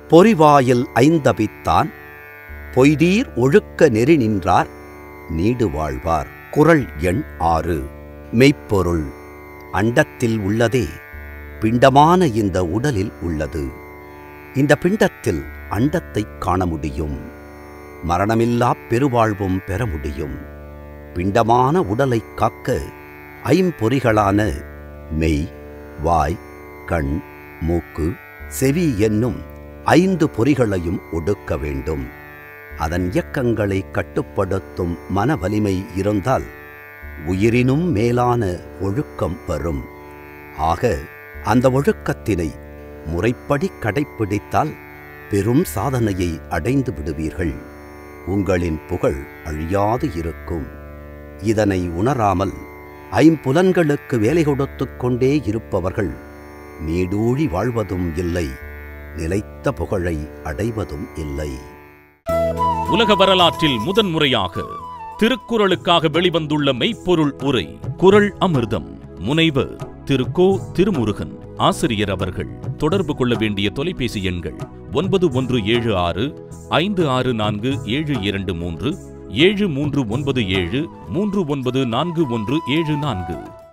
பொறிவாயில் ஐந்தபித்தான் பொய்தீர் ஒழுக்க நெறி நின்றார் நீடு வாழ்வார் குறள் எண் ஆறு மெய்ப்பொருள் அண்டத்தில் உள்ளதே பிண்டமான இந்த உடலில் உள்ளது இந்த பிண்டத்தில் அண்டத்தைக் காண முடியும் மரணமில்லாப் பெருவாழ்வும் பெற முடியும் பிண்டமான உடலைக் காக்க ஐம்பொறிகளான மெய் வாய் கண் மூக்கு செவி என்னும் ஐந்து பொறிகளையும் ஒடுக்க வேண்டும் அதன் இயக்கங்களை கட்டுப்படுத்தும் மன வலிமை இருந்தால் உயிரினும் மேலான ஒழுக்கம் வரும் ஆக அந்த ஒழுக்கத்தினை முறைப்படி கடைப்பிடித்தால் பெரும் சாதனையை அடைந்து விடுவீர்கள் உங்களின் புகழ் அழியாது இருக்கும் இதனை உணராமல் ஐம்புலன்களுக்கு வேலை கொடுத்துக் கொண்டே இருப்பவர்கள் நீடூழி வாழ்வதும் இல்லை நிலைத்த புகழை அடைவதும் இல்லை உலக வரலாற்றில் முதன்முறையாக திருக்குறளுக்காக வெளிவந்துள்ள மெய்ப்பொருள் உரை குறள் அமிர்தம் முனைவர் திரு கோ திருமுருகன் ஆசிரியர் அவர்கள் தொடர்பு கொள்ள வேண்டிய தொலைபேசி எண்கள் ஒன்பது ஒன்று ஏழு ஆறு ஐந்து ஆறு நான்கு ஏழு இரண்டு மூன்று ஏழு மூன்று ஒன்பது ஏழு மூன்று ஒன்பது நான்கு ஒன்று ஏழு நான்கு